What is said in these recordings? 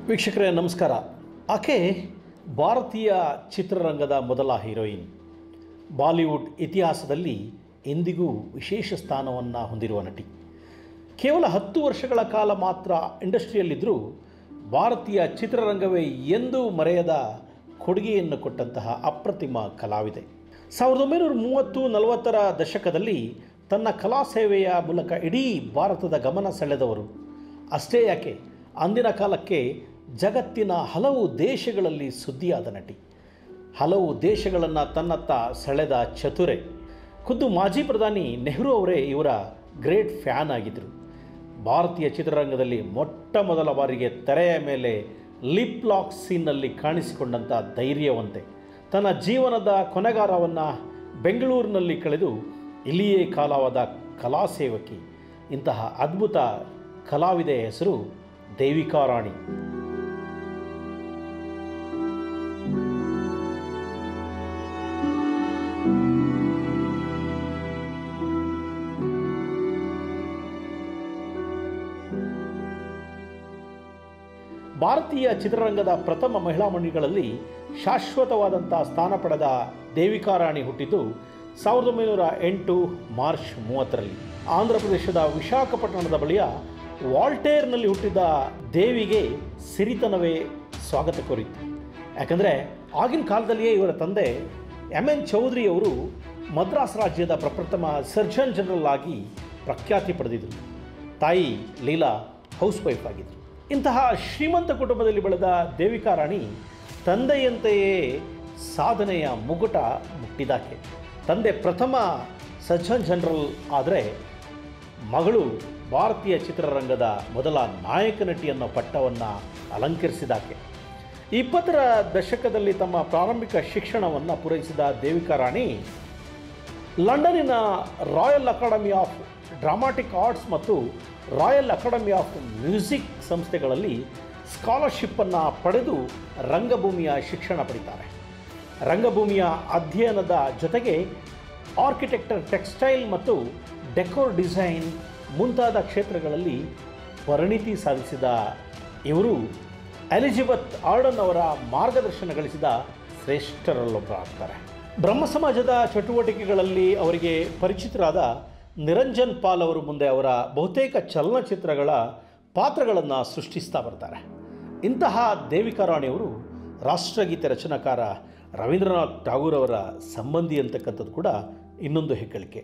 ವೀಕ್ಷಕರೇ ನಮಸ್ಕಾರ ಆಕೆ ಭಾರತೀಯ ಚಿತ್ರರಂಗದ ಮೊದಲ ಹೀರೋಯಿನ್ ಬಾಲಿವುಡ್ ಇತಿಹಾಸದಲ್ಲಿ ಎಂದಿಗೂ ವಿಶೇಷ ಸ್ಥಾನವನ್ನು ಹೊಂದಿರುವ ನಟಿ ಕೇವಲ ಹತ್ತು ವರ್ಷಗಳ ಕಾಲ ಮಾತ್ರ ಇಂಡಸ್ಟ್ರಿಯಲ್ಲಿದ್ದರೂ ಭಾರತೀಯ ಚಿತ್ರರಂಗವೇ ಎಂದೂ ಮರೆಯದ ಕೊಡುಗೆಯನ್ನು ಕೊಟ್ಟಂತಹ ಅಪ್ರತಿಮ ಕಲಾವಿದೆ ಸಾವಿರದ ಒಂಬೈನೂರ ಮೂವತ್ತು ನಲವತ್ತರ ದಶಕದಲ್ಲಿ ತನ್ನ ಕಲಾ ಸೇವೆಯ ಮೂಲಕ ಇಡೀ ಭಾರತದ ಗಮನ ಸೆಳೆದವರು ಅಷ್ಟೇ ಯಾಕೆ ಅಂದಿನ ಕಾಲಕ್ಕೆ ಜಗತ್ತಿನ ಹಲವು ದೇಶಗಳಲ್ಲಿ ಸುದ್ದಿಯಾದ ನಟಿ ಹಲವು ದೇಶಗಳನ್ನು ತನ್ನತ್ತ ಸೆಳೆದ ಚತುರೆ ಖುದ್ದು ಮಾಜಿ ಪ್ರಧಾನಿ ನೆಹರು ಅವರೇ ಇವರ ಗ್ರೇಟ್ ಫ್ಯಾನ್ ಆಗಿದ್ದರು ಭಾರತೀಯ ಚಿತ್ರರಂಗದಲ್ಲಿ ಮೊಟ್ಟ ಮೊದಲ ಬಾರಿಗೆ ತೆರೆಯ ಮೇಲೆ ಲಿಪ್ ಲಾಕ್ ಸೀನ್ನಲ್ಲಿ ಕಾಣಿಸಿಕೊಂಡಂಥ ಧೈರ್ಯವಂತೆ ತನ್ನ ಜೀವನದ ಕೊನೆಗಾರವನ್ನು ಬೆಂಗಳೂರಿನಲ್ಲಿ ಕಳೆದು ಇಲ್ಲಿಯೇ ಕಾಲವಾದ ಕಲಾ ಸೇವಕಿ ಇಂತಹ ಅದ್ಭುತ ಕಲಾವಿದೆಯ ಹೆಸರು ದೇವಿಕಾ ರಾಣಿ ಭಾರತೀಯ ಚಿತ್ರರಂಗದ ಪ್ರಥಮ ಮಹಿಳಾ ಮಣಿಗಳಲ್ಲಿ ಶಾಶ್ವತವಾದಂಥ ಸ್ಥಾನ ಪಡೆದ ದೇವಿಕಾ ರಾಣಿ ಹುಟ್ಟಿದ್ದು ಸಾವಿರದ ಒಂಬೈನೂರ ಎಂಟು ಮಾರ್ಚ್ ಮೂವತ್ತರಲ್ಲಿ ಆಂಧ್ರ ಪ್ರದೇಶದ ವಿಶಾಖಪಟ್ಟಣದ ಬಳಿಯ ವಾಲ್ಟೇರ್ನಲ್ಲಿ ಹುಟ್ಟಿದ ದೇವಿಗೆ ಸಿರಿತನವೇ ಸ್ವಾಗತ ಕೋರಿತ್ತು ಯಾಕಂದರೆ ಆಗಿನ ಕಾಲದಲ್ಲಿಯೇ ಇವರ ತಂದೆ ಎಮ್ ಎನ್ ಚೌಧರಿ ಅವರು ಮದ್ರಾಸ್ ರಾಜ್ಯದ ಪ್ರಪ್ರಥಮ ಸರ್ಜನ್ ಜನರಲ್ ಆಗಿ ಪ್ರಖ್ಯಾತಿ ಪಡೆದಿದ್ದರು ತಾಯಿ ಲೀಲಾ ಹೌಸ್ ವೈಫ್ ಆಗಿದ್ದರು ಇಂತಹ ಶ್ರೀಮಂತ ಕುಟುಂಬದಲ್ಲಿ ಬೆಳೆದ ದೇವಿಕಾ ರಾಣಿ ತಂದೆಯಂತೆಯೇ ಸಾಧನೆಯ ಮುಗುಟ ಮುಟ್ಟಿದಾಕೆ ತಂದೆ ಪ್ರಥಮ ಸರ್ಜನ್ ಜನರಲ್ ಆದರೆ ಮಗಳು ಭಾರತೀಯ ಚಿತ್ರರಂಗದ ಮೊದಲ ನಾಯಕ ನಟಿ ಅನ್ನೋ ಪಟ್ಟವನ್ನು ಅಲಂಕರಿಸಿದಾಕೆ ಇಪ್ಪತ್ತರ ದಶಕದಲ್ಲಿ ತಮ್ಮ ಪ್ರಾರಂಭಿಕ ಶಿಕ್ಷಣವನ್ನು ಪೂರೈಸಿದ ದೇವಿಕಾ ರಾಣಿ ಲಂಡನ್ನಿನ royal academy of dramatic arts ಮತ್ತು ರಾಯಲ್ ಅಕಾಡೆಮಿ ಆಫ್ ಮ್ಯೂಸಿಕ್ ಸಂಸ್ಥೆಗಳಲ್ಲಿ ಸ್ಕಾಲರ್ಶಿಪ್ಪನ್ನು ಪಡೆದು ರಂಗಭೂಮಿಯ ಶಿಕ್ಷಣ ಪಡಿತಾರೆ ರಂಗಭೂಮಿಯ ಅಧ್ಯಯನದ ಜೊತೆಗೆ ಆರ್ಕಿಟೆಕ್ಟರ್ ಟೆಕ್ಸ್ಟೈಲ್ ಮತ್ತು ಡೆಕೋರ್ ಡಿಸೈನ್ ಮುಂತಾದ ಕ್ಷೇತ್ರಗಳಲ್ಲಿ ಪರಿಣಿತಿ ಸಾಧಿಸಿದ ಇವರು ಎಲಿಜಬೆತ್ ಆರ್ಡನ್ ಅವರ ಮಾರ್ಗದರ್ಶನ ಗಳಿಸಿದ ಶ್ರೇಷ್ಠರಲ್ಲೊಬ್ಬರಾಗ್ತಾರೆ ಬ್ರಹ್ಮ ಸಮಾಜದ ಚಟುವಟಿಕೆಗಳಲ್ಲಿ ಅವರಿಗೆ ಪರಿಚಿತರಾದ ನಿರಂಜನ್ ಪಾಲ್ ಅವರು ಮುಂದೆ ಅವರ ಬಹುತೇಕ ಚಲನಚಿತ್ರಗಳ ಪಾತ್ರಗಳನ್ನು ಸೃಷ್ಟಿಸ್ತಾ ಬರ್ತಾರೆ ಇಂತಹ ದೇವಿಕಾ ರಾಣಿಯವರು ರಾಷ್ಟ್ರಗೀತೆ ರಚನಾಕಾರ ರವೀಂದ್ರನಾಥ್ ಠಾಗೂರ್ ಅವರ ಸಂಬಂಧಿ ಅಂತಕ್ಕಂಥದ್ದು ಕೂಡ ಇನ್ನೊಂದು ಹೆಗ್ಗಳಿಕೆ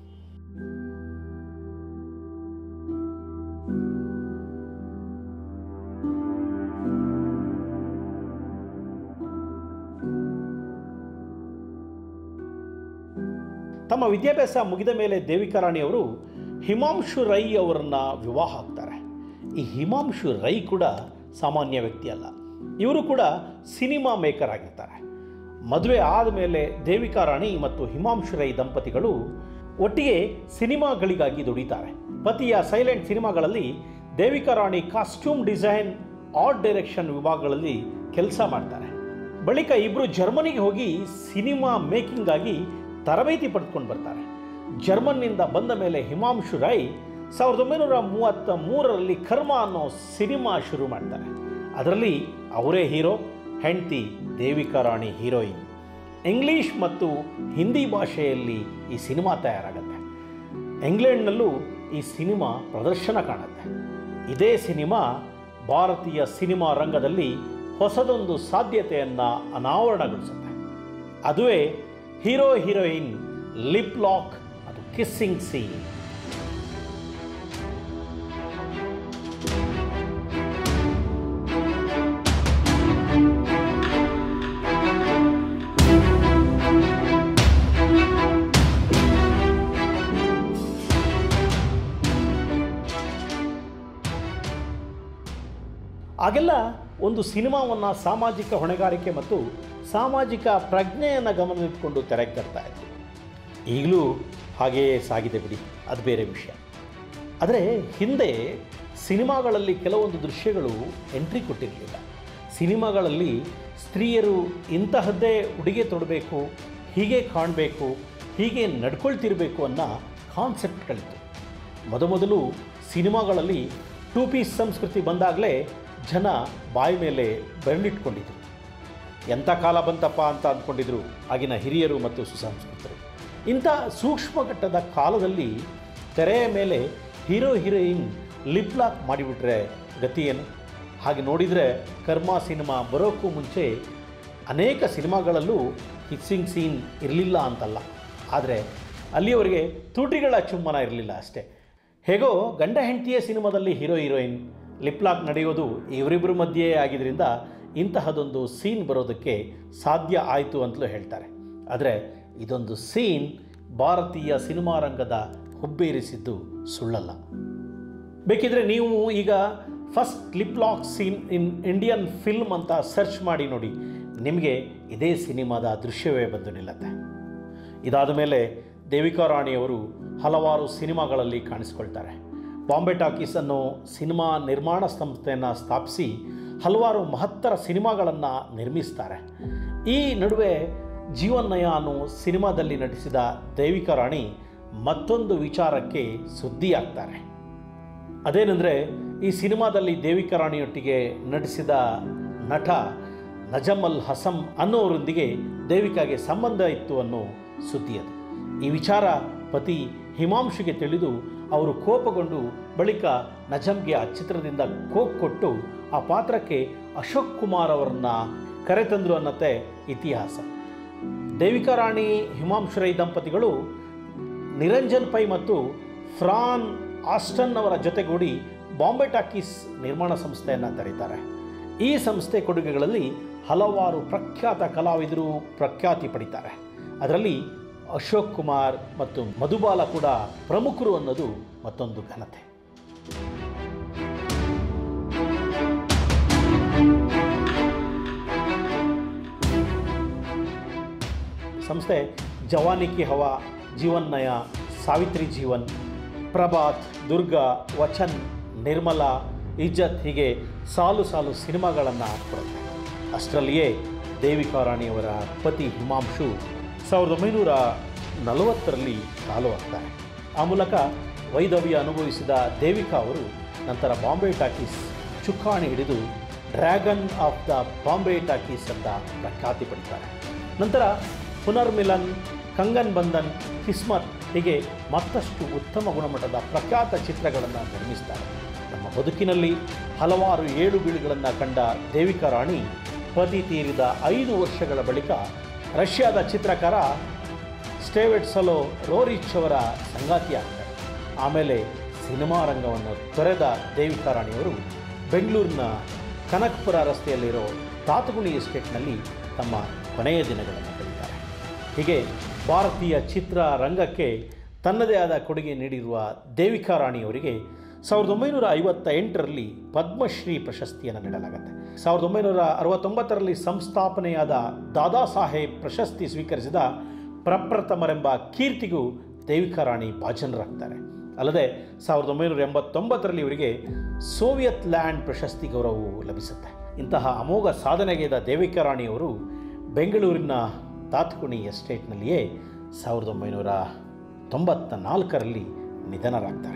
ತಮ್ಮ ವಿದ್ಯಾಭ್ಯಾಸ ಮುಗಿದ ಮೇಲೆ ದೇವಿಕಾ ರಾಣಿಯವರು ಹಿಮಾಂಶು ರೈ ಅವರನ್ನು ವಿವಾಹ ಆಗ್ತಾರೆ ಈ ಹಿಮಾಂಶು ರೈ ಕೂಡ ಸಾಮಾನ್ಯ ವ್ಯಕ್ತಿ ಅಲ್ಲ ಇವರು ಕೂಡ ಸಿನಿಮಾ ಮೇಕರ್ ಆಗಿರ್ತಾರೆ ಮದುವೆ ಆದಮೇಲೆ ದೇವಿಕಾ ರಾಣಿ ಮತ್ತು ಹಿಮಾಂಶು ರೈ ದಂಪತಿಗಳು ಒಟ್ಟಿಗೆ ಸಿನಿಮಾಗಳಿಗಾಗಿ ದುಡಿತಾರೆ ಪತಿಯ ಸೈಲೆಂಟ್ ಸಿನಿಮಾಗಳಲ್ಲಿ Devika Rani costume design art direction ವಿಭಾಗಗಳಲ್ಲಿ ಕೆಲಸ ಮಾಡ್ತಾರೆ ಬಳಿಕ ಇಬ್ಬರು ಜರ್ಮನಿಗೆ ಹೋಗಿ ಸಿನಿಮಾ ಮೇಕಿಂಗಾಗಿ ತರಬೇತಿ ಪಡೆದುಕೊಂಡು ಬರ್ತಾರೆ ಜರ್ಮನ್ನಿಂದ ಬಂದ ಮೇಲೆ ಹಿಮಾಂಶು ರೈ ಸಾವಿರದ ಒಂಬೈನೂರ ಮೂವತ್ತ ಮೂರರಲ್ಲಿ ಕರ್ಮ ಅನ್ನೋ ಸಿನಿಮಾ ಶುರು ಮಾಡ್ತಾರೆ ಅದರಲ್ಲಿ ಅವರೇ ಹೀರೋ ಹೆಂಡ್ತಿ ದೇವಿಕಾ ರಾಣಿ ಹೀರೋಯಿನ್ ಇಂಗ್ಲೀಷ್ ಮತ್ತು ಹಿಂದಿ ಭಾಷೆಯಲ್ಲಿ ಈ ಸಿನಿಮಾ ತಯಾರಾಗುತ್ತೆ ಇಂಗ್ಲೆಂಡ್ನಲ್ಲೂ ಈ ಸಿನಿಮಾ ಪ್ರದರ್ಶನ ಕಾಣುತ್ತೆ ಇದೇ ಸಿನಿಮಾ ಭಾರತೀಯ ಸಿನಿಮಾ ರಂಗದಲ್ಲಿ ಹೊಸದೊಂದು ಸಾಧ್ಯತೆಯನ್ನು ಅನಾವರಣಗೊಳಿಸುತ್ತೆ ಅದುವೇ ಹೀರೋ ಹೀರೋಯಿನ್ ಲಿಪ್ ಲಾಕ್ ಅದು ಕಿಸ್ಸಿಂಗ್ ಸೀನ್ ಆಗೆಲ್ಲ ಒಂದು ಸಿನಿಮಾವನ್ನು ಸಾಮಾಜಿಕ ಹೊಣೆಗಾರಿಕೆ ಮತ್ತು ಸಾಮಾಜಿಕ ಪ್ರಜ್ಞೆಯನ್ನು ಗಮನವಿಟ್ಟುಕೊಂಡು ತೆರೆಗೆ ತರ್ತಾ ಇತ್ತು ಈಗಲೂ ಹಾಗೆಯೇ ಸಾಗಿದೆ ಬಿಡಿ ಅದು ಬೇರೆ ವಿಷಯ ಆದರೆ ಹಿಂದೆ ಸಿನಿಮಾಗಳಲ್ಲಿ ಕೆಲವೊಂದು ದೃಶ್ಯಗಳು ಎಂಟ್ರಿ ಕೊಟ್ಟಿರಲಿಲ್ಲ ಸಿನಿಮಾಗಳಲ್ಲಿ ಸ್ತ್ರೀಯರು ಇಂತಹದ್ದೇ ಉಡುಗೆ ತೊಡಬೇಕು ಹೀಗೆ ಕಾಣಬೇಕು ಹೀಗೆ ನಡ್ಕೊಳ್ತಿರಬೇಕು ಅನ್ನೋ ಕಾನ್ಸೆಪ್ಟ್ಗಳಿತ್ತು ಮೊದಮೊದಲು ಸಿನಿಮಾಗಳಲ್ಲಿ ಟೂ ಪೀಸ್ ಸಂಸ್ಕೃತಿ ಬಂದಾಗಲೇ ಜನ ಬಾಯಿ ಮೇಲೆ ಬೆರಳಿಟ್ಕೊಂಡಿದ್ರು ಎಂಥ ಕಾಲ ಬಂತಪ್ಪ ಅಂತ ಅಂದ್ಕೊಂಡಿದ್ರು ಆಗಿನ ಹಿರಿಯರು ಮತ್ತು ಸುಸಂಸ್ಕೃತರು ಇಂಥ ಸೂಕ್ಷ್ಮ ಘಟ್ಟದ ಕಾಲದಲ್ಲಿ ತೆರೆಯ ಮೇಲೆ ಹೀರೋ ಹೀರೋಯಿನ್ ಲಿಪ್ ಲಾಕ್ ಮಾಡಿಬಿಟ್ರೆ ಗತಿ ಏನು ಹಾಗೆ ನೋಡಿದರೆ ಕರ್ಮ ಸಿನಿಮಾ ಬರೋಕ್ಕೂ ಮುಂಚೆ ಅನೇಕ ಸಿನಿಮಾಗಳಲ್ಲೂ ಕಿಸ್ಸಿಂಗ್ ಸೀನ್ ಇರಲಿಲ್ಲ ಅಂತಲ್ಲ ಆದರೆ ಅಲ್ಲಿಯವರೆಗೆ ತುಟಿಗಳ ಚುಮ್ಮನ ಇರಲಿಲ್ಲ ಅಷ್ಟೇ ಹೇಗೋ ಗಂಡ ಹೆಂಡತಿಯ ಸಿನಿಮಾದಲ್ಲಿ ಹೀರೋ ಹೀರೋಯಿನ್ ಲಿಪ್ ಲಾಕ್ ನಡೆಯೋದು ಇವರಿಬ್ಬರ ಮಧ್ಯೆ ಆಗಿದ್ದರಿಂದ ಇಂತಹದೊಂದು ಸೀನ್ ಬರೋದಕ್ಕೆ ಸಾಧ್ಯ ಆಯಿತು ಅಂತಲೂ ಹೇಳ್ತಾರೆ ಆದರೆ ಇದೊಂದು ಸೀನ್ ಭಾರತೀಯ ಸಿನಿಮಾ ರಂಗದ ಹುಬ್ಬೇರಿಸಿದ್ದು ಸುಳ್ಳಲ್ಲ ಬೇಕಿದ್ರೆ ನೀವು ಈಗ first lip lock scene in Indian film ಅಂತ ಸರ್ಚ್ ಮಾಡಿ ನೋಡಿ ನಿಮಗೆ ಇದೇ ಸಿನಿಮಾದ ದೃಶ್ಯವೇ ಬಂದು ನಿಲ್ಲತ್ತೆ ಇದಾದ ಮೇಲೆ ದೇವಿಕಾ ರಾಣಿಯವರು ಹಲವಾರು ಸಿನಿಮಾಗಳಲ್ಲಿ ಕಾಣಿಸ್ಕೊಳ್ತಾರೆ ಬಾಂಬೆ ಟಾಕೀಸ್ ಅನ್ನೋ ಸಿನಿಮಾ ನಿರ್ಮಾಣ ಸಂಸ್ಥೆಯನ್ನು ಸ್ಥಾಪಿಸಿ ಹಲವಾರು ಮಹತ್ತರ ಸಿನಿಮಾಗಳನ್ನು ನಿರ್ಮಿಸ್ತಾರೆ ಈ ನಡುವೆ ಜೀವನ್ನಯ ಅನ್ನೋ ಸಿನಿಮಾದಲ್ಲಿ ನಟಿಸಿದ ದೇವಿಕಾ ರಾಣಿ ಮತ್ತೊಂದು ವಿಚಾರಕ್ಕೆ ಸುದ್ದಿಯಾಗ್ತಾರೆ ಅದೇನೆಂದರೆ ಈ ಸಿನಿಮಾದಲ್ಲಿ ದೇವಿಕಾ ರಾಣಿಯೊಟ್ಟಿಗೆ ನಟಿಸಿದ ನಟ ನಜಮಲ್ ಹಸಂ ಅನ್ನೋರೊಂದಿಗೆ ದೇವಿಕಾಗೆ ಸಂಬಂಧ ಇತ್ತು ಅನ್ನೋ ಸುದ್ದಿ ಅದು ಈ ವಿಚಾರ ಪತಿ ಹಿಮಾಂಶುಗೆ ತಿಳಿದು ಅವರು ಕೋಪಗೊಂಡು ಬಳಿಕ ನಜಮ್ಗೆ ಆ ಚಿತ್ರದಿಂದ ಕೋಕ್ ಕೊಟ್ಟು ಆ ಪಾತ್ರಕ್ಕೆ ಅಶೋಕ್ ಕುಮಾರ್ ಅವರನ್ನ ಕರೆತಂದರು ಅನ್ನತ್ತೆ ಇತಿಹಾಸ ದೇವಿಕಾ ರಾಣಿ ಹಿಮಾಂಶು ರೈ ದಂಪತಿಗಳು ನಿರಂಜನ್ ಪೈ ಮತ್ತು ಫ್ರಾನ್ ಆಸ್ಟನ್ ಅವರ ಜೊತೆಗೂಡಿ ಬಾಂಬೆ ಟಾಕೀಸ್ ನಿರ್ಮಾಣ ಸಂಸ್ಥೆಯನ್ನು ತೆರೀತಾರೆ ಈ ಸಂಸ್ಥೆ ಕೊಡುಗೆಗಳಲ್ಲಿ ಹಲವಾರು ಪ್ರಖ್ಯಾತ ಕಲಾವಿದರು ಪ್ರಖ್ಯಾತಿ ಪಡಿತಾರೆ ಅದರಲ್ಲಿ ಅಶೋಕ್ ಕುಮಾರ್ ಮತ್ತು ಮಧುಬಾಲ ಕೂಡ ಪ್ರಮುಖರು ಅನ್ನೋದು ಮತ್ತೊಂದು ಘನತೆ ಸಂಸ್ಥೆ ಜವಾನಿ ಕಿ ಹವಾ ಜೀವನ್ ನಯ ಸಾವಿತ್ರಿ ಜೀವನ್ ಪ್ರಭಾತ್ ದುರ್ಗಾ ವಚನ್ ನಿರ್ಮಲಾ ಇಜ್ಜತ್ ಹೀಗೆ ಸಾಲು ಸಾಲು ಸಿನಿಮಾಗಳನ್ನು ಕೊಡುತ್ತೆ ಅಷ್ಟರಲ್ಲಿಯೇ ದೇವಿಕಾ ರಾಣಿಯವರ ಪತಿ ಹಿಮಾಂಶು ಸಾವಿರದ ಒಂಬೈನೂರ ನಲವತ್ತರಲ್ಲಿ ಕಾಲು ಆಗ್ತಾರೆ ಆ ಮೂಲಕ ವೈದವ್ಯ ಅನುಭವಿಸಿದ ದೇವಿಕಾ ಅವರು ನಂತರ ಬಾಂಬೆ ಟಾಕೀಸ್ ಚುಕ್ಕಾಣಿ ಹಿಡಿದು dragon of the Bombay talkies ಅಂತ ಪ್ರಖ್ಯಾತಿ ಪಡಿತಾರೆ ನಂತರ ಪುನರ್ಮಿಲನ್ ಕಂಗನ್ ಬಂಧನ್ ಕಿಸ್ಮತ್ ಹೀಗೆ ಮತ್ತಷ್ಟು ಉತ್ತಮ ಗುಣಮಟ್ಟದ ಪ್ರಖ್ಯಾತ ಚಿತ್ರಗಳನ್ನು ನಿರ್ಮಿಸ್ತಾರೆ ನಮ್ಮ ಬದುಕಿನಲ್ಲಿ ಹಲವಾರು ಏಳು ಬೀಳುಗಳನ್ನು ಕಂಡ ದೇವಿಕಾ ರಾಣಿ ಪತಿ ತೀರಿದ ಐದು ವರ್ಷಗಳ ಬಳಿಕ ರಷ್ಯಾದ ಚಿತ್ರಕಾರ ಸ್ಟೇವೆಟ್ ಸಲೋ ರೋರಿಚ್ ಅವರ ಸಂಗಾತಿಯಾಗ್ತಾರೆ ಆಮೇಲೆ ಸಿನಿಮಾ ರಂಗವನ್ನು ತೊರೆದ ದೇವಿಕಾ ರಾಣಿಯವರು ಬೆಂಗಳೂರಿನ ಕನಕಪುರ ರಸ್ತೆಯಲ್ಲಿರೋ ತಾತಗುಣಿ ಎಸ್ಟೇಟ್ನಲ್ಲಿ ತಮ್ಮ ಕೊನೆಯ ದಿನಗಳನ್ನು ಕಳೀತಾರೆ ಹೀಗೆ ಭಾರತೀಯ ಚಿತ್ರ ರಂಗಕ್ಕೆ ತನ್ನದೇ ಆದ ಕೊಡುಗೆ ನೀಡಿರುವ ದೇವಿಕಾ ರಾಣಿಯವರಿಗೆ ಸಾವಿರದ ಒಂಬೈನೂರ ಐವತ್ತ ಎಂಟರಲ್ಲಿ ಪದ್ಮಶ್ರೀ ಪ್ರಶಸ್ತಿಯನ್ನು ನೀಡಲಾಗುತ್ತೆ ಸಾವಿರದ ಒಂಬೈನೂರ ಅರವತ್ತೊಂಬತ್ತರಲ್ಲಿ ಸಂಸ್ಥಾಪನೆಯಾದ ದಾದಾ ಸಾಹೇಬ್ ಪ್ರಶಸ್ತಿ ಸ್ವೀಕರಿಸಿದ ಪ್ರಪ್ರಥಮರೆಂಬ ಕೀರ್ತಿಗೂ ದೇವಿಕಾ ರಾಣಿ ಭಾಜನರಾಗ್ತಾರೆ ಅಲ್ಲದೆ ಸಾವಿರದ ಒಂಬೈನೂರ ಎಂಬತ್ತೊಂಬತ್ತರಲ್ಲಿ ಇವರಿಗೆ ಸೋವಿಯತ್ ಲ್ಯಾಂಡ್ ಪ್ರಶಸ್ತಿ ಗೌರವವು ಲಭಿಸುತ್ತೆ ಇಂತಹ ಅಮೋಘ ಸಾಧನೆಗೈದ ದೇವಿಕಾ ರಾಣಿಯವರು ಬೆಂಗಳೂರಿನ ತಾತ್ಕುಣಿ ಎಸ್ಟೇಟ್ನಲ್ಲಿಯೇ ಸಾವಿರದ ಒಂಬೈನೂರ ತೊಂಬತ್ತ ನಾಲ್ಕರಲ್ಲಿ ನಿಧನರಾಗ್ತಾರೆ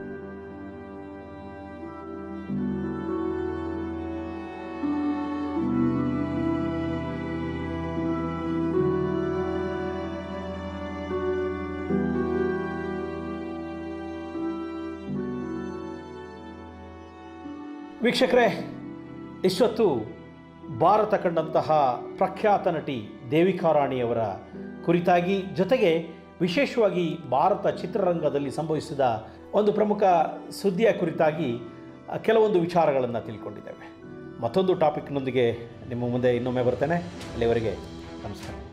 ವೀಕ್ಷಕರೇ ಇಷ್ಟೊತ್ತು ಭಾರತ ಕಂಡಂತಹ ಪ್ರಖ್ಯಾತ ನಟಿ ದೇವಿಕಾ ರಾಣಿಯವರ ಕುರಿತಾಗಿ ಜೊತೆಗೆ ವಿಶೇಷವಾಗಿ ಭಾರತ ಚಿತ್ರರಂಗದಲ್ಲಿ ಸಂಭವಿಸಿದ ಒಂದು ಪ್ರಮುಖ ಸುದ್ದಿಯ ಕುರಿತಾಗಿ ಆ, ಕೆಲವೊಂದು ವಿಚಾರಗಳನ್ನು ತಿಳ್ಕೊಂಡಿದ್ದೇವೆ ಮತ್ತೊಂದು ಟಾಪಿಕ್ನೊಂದಿಗೆ ನಿಮ್ಮ ಮುಂದೆ ಇನ್ನೊಮ್ಮೆ ಬರ್ತೇನೆ ಅಲ್ಲಿವರೆಗೆ ನಮಸ್ಕಾರ